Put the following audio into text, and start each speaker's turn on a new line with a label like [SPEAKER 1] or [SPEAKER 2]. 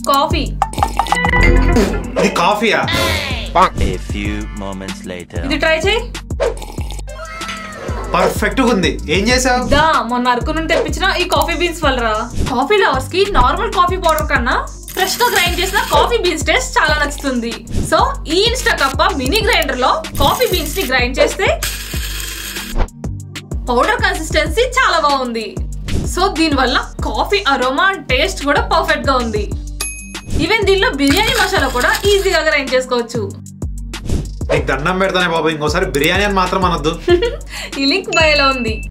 [SPEAKER 1] Coffee
[SPEAKER 2] ఇది కాఫీయా
[SPEAKER 3] A few moments later.
[SPEAKER 1] ఇది ట్రై చేయి
[SPEAKER 2] పర్ఫెక్ట్ ఉంది ఏం చేసావు
[SPEAKER 1] దా మొన్న అరకు నుండి తెప్పించిన ఈ కాఫీ బీన్స్ వల్లరా కాఫీ లవర్స్ కి నార్మల్ కాఫీ పౌడర్ కన్నా ఫ్రెష్ గా గ్రైండ్ చేసిన కాఫీ బీన్స్ టేస్ట్ చాలా నచ్చుతుంది సో ఈ ఇన్స్టా కప్ప మినీ గ్రైండర్ లో కాఫీ బీన్స్ ని గ్రైండ్ చేస్తే పౌడర్ కన్సిస్టెన్సీ చాలా బాగుంది సో దీనివల్ల కాఫీ అరోమా అండ్ టేస్ట్ కూడా పర్ఫెక్ట్ గా ఉంది ఈవెన్ దీనిలో బిర్యానీ మసాలా కూడా ఈజీగా గ్రైండ్ చేసుకోవచ్చు
[SPEAKER 2] నీకు దండం పెడతానే బాబు ఇంకోసారి బిర్యానీ అని మాత్రం అనొద్దు
[SPEAKER 1] ఈ లింక్ బయోలో ఉంది